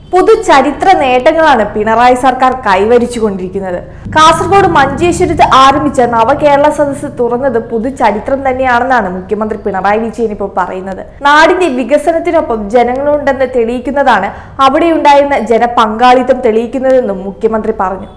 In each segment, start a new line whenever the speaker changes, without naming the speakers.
പുതുചരിത്ര നേട്ടങ്ങളാണ് പിണറായി സർക്കാർ കൈവരിച്ചുകൊണ്ടിരിക്കുന്നത് കാസർഗോഡ് മഞ്ചേശ്വരത്ത് ആരംഭിച്ച നവകേരള സദസ്സ് തുറന്നത് പുതുചരിത്രം തന്നെയാണെന്നാണ് മുഖ്യമന്ത്രി പിണറായി വിജയൻ ഇപ്പോൾ പറയുന്നത് നാടിന്റെ വികസനത്തിനൊപ്പം ജനങ്ങളുണ്ടെന്ന് തെളിയിക്കുന്നതാണ് അവിടെയുണ്ടായിരുന്ന ജനപങ്കാളിത്തം തെളിയിക്കുന്നതെന്നും മുഖ്യമന്ത്രി പറഞ്ഞു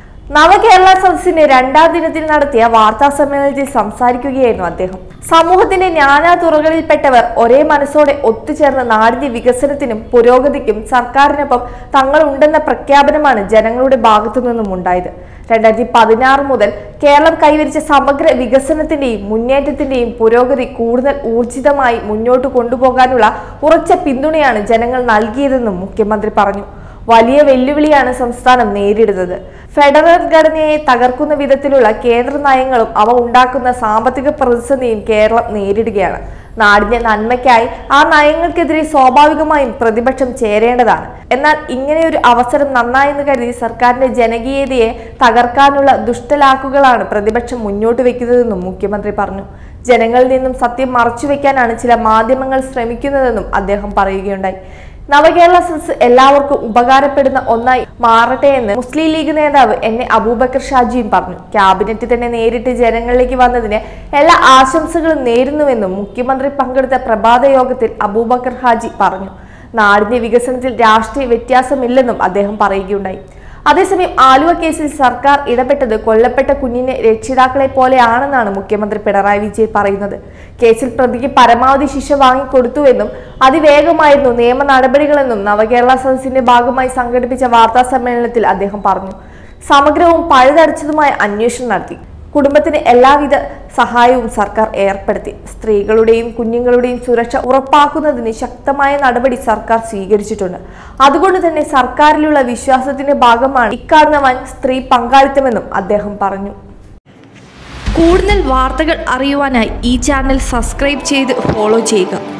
നവകേരള സദസ്സിന്റെ രണ്ടാം ദിനത്തിൽ നടത്തിയ വാർത്താ സമ്മേളനത്തിൽ സംസാരിക്കുകയായിരുന്നു അദ്ദേഹം സമൂഹത്തിന്റെ നാനാ തുറകളിൽപ്പെട്ടവർ ഒരേ മനസ്സോടെ ഒത്തുചേർന്ന് നാടിന്റെ വികസനത്തിനും പുരോഗതിക്കും സർക്കാരിനൊപ്പം തങ്ങളുണ്ടെന്ന പ്രഖ്യാപനമാണ് ജനങ്ങളുടെ ഭാഗത്തു നിന്നും ഉണ്ടായത് രണ്ടായിരത്തി പതിനാറ് മുതൽ കേരളം കൈവരിച്ച സമഗ്ര വികസനത്തിന്റെയും മുന്നേറ്റത്തിന്റെയും പുരോഗതി കൂടുതൽ ഊർജിതമായി മുന്നോട്ട് കൊണ്ടുപോകാനുള്ള ഉറച്ച പിന്തുണയാണ് ജനങ്ങൾ നൽകിയതെന്നും മുഖ്യമന്ത്രി പറഞ്ഞു വലിയ വെല്ലുവിളിയാണ് സംസ്ഥാനം നേരിടുന്നത് ഫെഡറൽ ഘടനയെ തകർക്കുന്ന വിധത്തിലുള്ള കേന്ദ്ര നയങ്ങളും അവ ഉണ്ടാക്കുന്ന സാമ്പത്തിക പ്രതിസന്ധിയും കേരളം നേരിടുകയാണ് നാടിന്റെ നന്മയ്ക്കായി ആ നയങ്ങൾക്കെതിരെ സ്വാഭാവികമായും പ്രതിപക്ഷം ചേരേണ്ടതാണ് എന്നാൽ ഇങ്ങനെയൊരു അവസരം നന്നായെന്ന് കരുതി സർക്കാരിന്റെ ജനകീയതയെ തകർക്കാനുള്ള ദുഷ്ടലാക്കുകളാണ് പ്രതിപക്ഷം മുന്നോട്ട് വെക്കുന്നതെന്നും മുഖ്യമന്ത്രി പറഞ്ഞു ജനങ്ങളിൽ നിന്നും സത്യം മറച്ചുവെക്കാനാണ് ചില മാധ്യമങ്ങൾ ശ്രമിക്കുന്നതെന്നും അദ്ദേഹം പറയുകയുണ്ടായി നവകേരള സദസ് എല്ലാവർക്കും ഉപകാരപ്പെടുന്ന ഒന്നായി മാറട്ടെ എന്ന് മുസ്ലിം ലീഗ് നേതാവ് എൻ എ അബൂബക്കർ ഷാജിയും പറഞ്ഞു ക്യാബിനറ്റ് തന്നെ നേരിട്ട് ജനങ്ങളിലേക്ക് വന്നതിന് എല്ലാ ആശംസകളും നേരുന്നുവെന്നും മുഖ്യമന്ത്രി പങ്കെടുത്ത പ്രഭാത യോഗത്തിൽ അബൂബക്കർ ഹാജി പറഞ്ഞു നാടിന്റെ വികസനത്തിൽ രാഷ്ട്രീയ വ്യത്യാസമില്ലെന്നും അദ്ദേഹം പറയുകയുണ്ടായി അതേസമയം ആലുവ കേസിൽ സർക്കാർ ഇടപെട്ടത് കൊല്ലപ്പെട്ട കുഞ്ഞിനെ രക്ഷിതാക്കളെ പോലെയാണെന്നാണ് മുഖ്യമന്ത്രി പിണറായി വിജയൻ പറയുന്നത് കേസിൽ പ്രതിക്ക് പരമാവധി ശിക്ഷ വാങ്ങിക്കൊടുത്തുവെന്നും അതിവേഗമായിരുന്നു നിയമ നടപടികളെന്നും നവകേരള സദസ്സിന്റെ ഭാഗമായി സംഘടിപ്പിച്ച വാർത്താ സമ്മേളനത്തിൽ അദ്ദേഹം പറഞ്ഞു സമഗ്രവും പഴുതടച്ചതുമായ അന്വേഷണം നടത്തി കുടുംബത്തിന് എല്ലാവിധ സഹായവും സർക്കാർ ഏർപ്പെടുത്തി സ്ത്രീകളുടെയും കുഞ്ഞുങ്ങളുടെയും സുരക്ഷ ഉറപ്പാക്കുന്നതിന് ശക്തമായ നടപടി സർക്കാർ സ്വീകരിച്ചിട്ടുണ്ട് അതുകൊണ്ട് തന്നെ സർക്കാരിലുള്ള വിശ്വാസത്തിന്റെ ഭാഗമാണ് ഇക്കാണുന്ന വൻ സ്ത്രീ പങ്കാളിത്തമെന്നും അദ്ദേഹം പറഞ്ഞു കൂടുതൽ വാർത്തകൾ അറിയുവാനായി ഈ ചാനൽ സബ്സ്ക്രൈബ് ചെയ്ത് ഫോളോ ചെയ്യുക